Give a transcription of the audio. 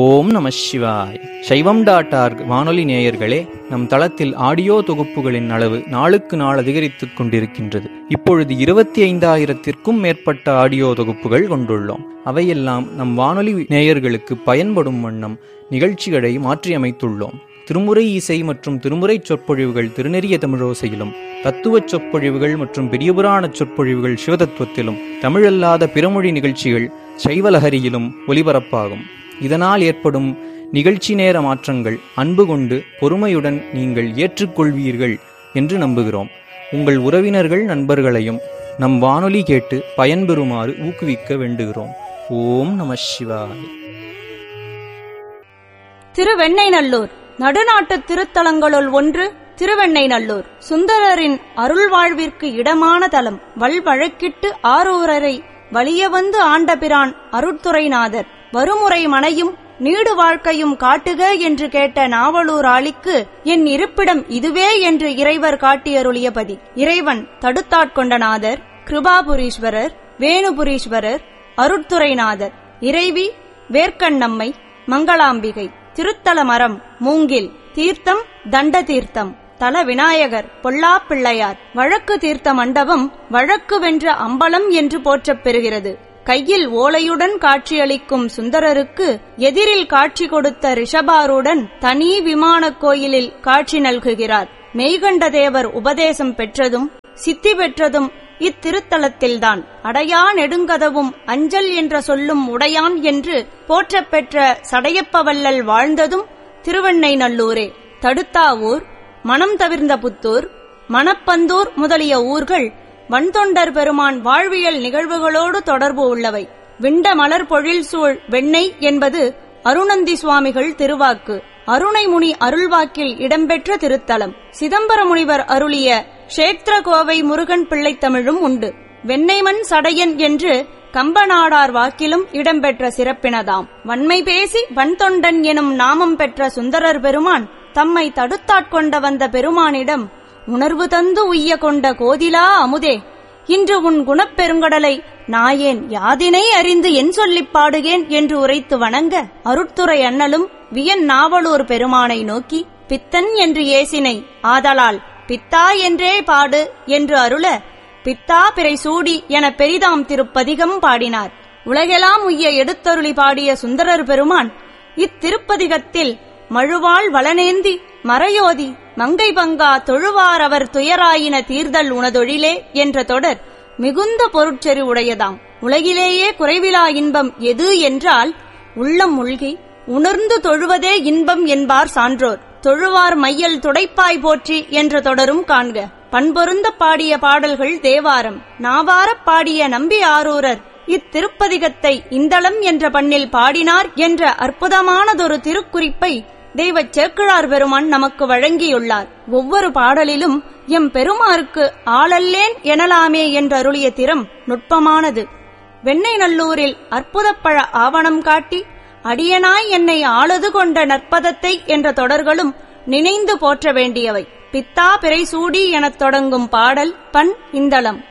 ஓம் நம சிவாய் சைவம் டாட் ஆர்க் வானொலி நேயர்களே நம் தளத்தில் ஆடியோ தொகுப்புகளின் அளவு நாளுக்கு நாள் அதிகரித்துக் கொண்டிருக்கின்றது இப்பொழுது இருபத்தி ஐந்தாயிரத்திற்கும் மேற்பட்ட ஆடியோ தொகுப்புகள் கொண்டுள்ளோம் அவையெல்லாம் நம் வானொலி நேயர்களுக்கு பயன்படும் வண்ணம் நிகழ்ச்சிகளை மாற்றியமைத்துள்ளோம் திருமுறை இசை மற்றும் திருமுறை சொற்பொழிவுகள் திருநெறிய தமிழோசையிலும் தத்துவச் சொற்பொழிவுகள் மற்றும் பெரியபுராண சொற்பொழிவுகள் சிவதத்துவத்திலும் தமிழல்லாத பிறமொழி நிகழ்ச்சிகள் சைவலஹரியிலும் ஒலிபரப்பாகும் இதனால் ஏற்படும் நிகழ்ச்சி நேர மாற்றங்கள் அன்பு கொண்டு பொறுமையுடன் நீங்கள் ஏற்றுக்கொள்வீர்கள் என்று நம்புகிறோம் உங்கள் உறவினர்கள் நண்பர்களையும் நம் வானொலி கேட்டு பயன்பெறுமாறு ஊக்குவிக்க வேண்டுகிறோம் ஓம் நம சிவாய் திருவெண்ணைநல்லூர் நடுநாட்டு திருத்தலங்களுள் ஒன்று திருவெண்ணைநல்லூர் சுந்தரரின் அருள் வாழ்விற்கு இடமான தலம் வல்வழக்கிட்டு ஆரூரரை வலிய வந்து ஆண்டபிரான் அருட்துறைநாதர் வருமுறை மனையும் நீடு வாழ்க்கையும் காட்டுக என்று கேட்ட நாவலூர் ஆளிக்கு என் இருப்பிடம் இதுவே என்று இறைவர் காட்டியருளியபதி இறைவன் தடுத்தாட்கொண்ட நாதர் கிருபாபுரீஸ்வரர் வேணுபுரீஸ்வரர் அருட்துறைநாதர் இறைவி வேர்க்கண்ணம்மை மங்களாம்பிகை திருத்தல மரம் மூங்கில் தீர்த்தம் தண்ட தீர்த்தம் தல விநாயகர் பொல்லா பிள்ளையார் வழக்கு தீர்த்த மண்டபம் வழக்கு வென்ற அம்பலம் என்று போற்றப் பெறுகிறது கையில் ஓலையுடன் காட்சியளிக்கும் சுந்தரருக்கு எதிரில் காட்சி கொடுத்த ரிஷபாருடன் தனி விமானக் கோயிலில் காட்சி நல்குகிறார் மெய்கண்ட தேவர் உபதேசம் பெற்றதும் சித்தி பெற்றதும் இத்திருத்தலத்தில்தான் அடையா நெடுங்கதவும் அஞ்சல் என்ற சொல்லும் உடையான் என்று போற்றப் பெற்ற சடையப்பவல்லல் வாழ்ந்ததும் திருவெண்ணைநல்லூரே தடுத்தாவூர் மனம் தவிர்ந்த புத்தூர் மணப்பந்தூர் முதலிய ஊர்கள் வன்தொண்டர் பெருமான் வாழ்வியல் நிகழ்வுகளோடு தொடர்பு உள்ளவை விண்ட மலர் பொழில் சூழ் வெண்ணெய் என்பது அருணந்தி சுவாமிகள் திருவாக்கு அருணைமுனி அருள்வாக்கில் இடம்பெற்ற திருத்தலம் சிதம்பர முனிவர் அருளிய ஷேத்ர கோவை முருகன் பிள்ளைத்தமிழும் உண்டு வெண்ணெய்மண் சடையன் என்று கம்பநாடார் வாக்கிலும் இடம்பெற்ற சிறப்பினதாம் வன்மை பேசி வன்தொண்டன் எனும் நாமம் பெற்ற சுந்தரர் பெருமான் தம்மை தடுத்தாட்கொண்ட வந்த பெருமானிடம் உணர்வு தந்து உய்ய கொண்ட கோதிலா அமுதே இன்று உன் குணப்பெருங்கடலை நாயேன் யாதினை அறிந்து என் சொல்லிப் பாடுகேன் என்று உரைத்து வணங்க அருட்துறை அண்ணலும் வியன் நாவலூர் பெருமானை நோக்கி பித்தன் என்று ஏசினை ஆதலால் பித்தா என்றே பாடு என்று அருள பித்தா பிறை சூடி என பெரிதாம் திருப்பதிகம் பாடினார் உலகெல்லாம் உய்ய எடுத்தருளி பாடிய சுந்தரர் பெருமான் இத்திருப்பதிகத்தில் மழுவாள் வளனேந்தி மறையோதி மங்கை பங்கா தொழுவார் அவர் துயராயின தீர்தல் உனதொழிலே என்ற தொடர் மிகுந்த பொருட்செறி உடையதாம் உலகிலேயே குறைவிலா இன்பம் எது என்றால் உள்ளம் மூழ்கி உணர்ந்து தொழுவதே இன்பம் என்பார் சான்றோர் தொழுவார் மையல் துடைப்பாய் போற்றி என்ற தொடரும் காண்க பண்பொருந்த பாடிய பாடல்கள் தேவாரம் நாவாரப் பாடிய நம்பி ஆரூரர் இத்திருப்பதிகத்தை இந்தளம் என்ற பண்ணில் பாடினார் என்ற அற்புதமானதொரு திருக்குறிப்பை தெய்வச் சேக்கிழார் பெருமான் நமக்கு வழங்கியுள்ளார் ஒவ்வொரு பாடலிலும் எம் பெருமாருக்கு ஆளல்லேன் எனலாமே என்றருளிய திறம் நுட்பமானது வெண்ணெய்நல்லூரில் அற்புதப்பழ ஆவணம் காட்டி அடியனாய் என்னை ஆளுது கொண்ட நற்பதத்தை என்ற தொடர்களும் நினைந்து போற்ற வேண்டியவை பித்தா பிறை சூடி எனத் தொடங்கும் பாடல் பண் இந்தளம்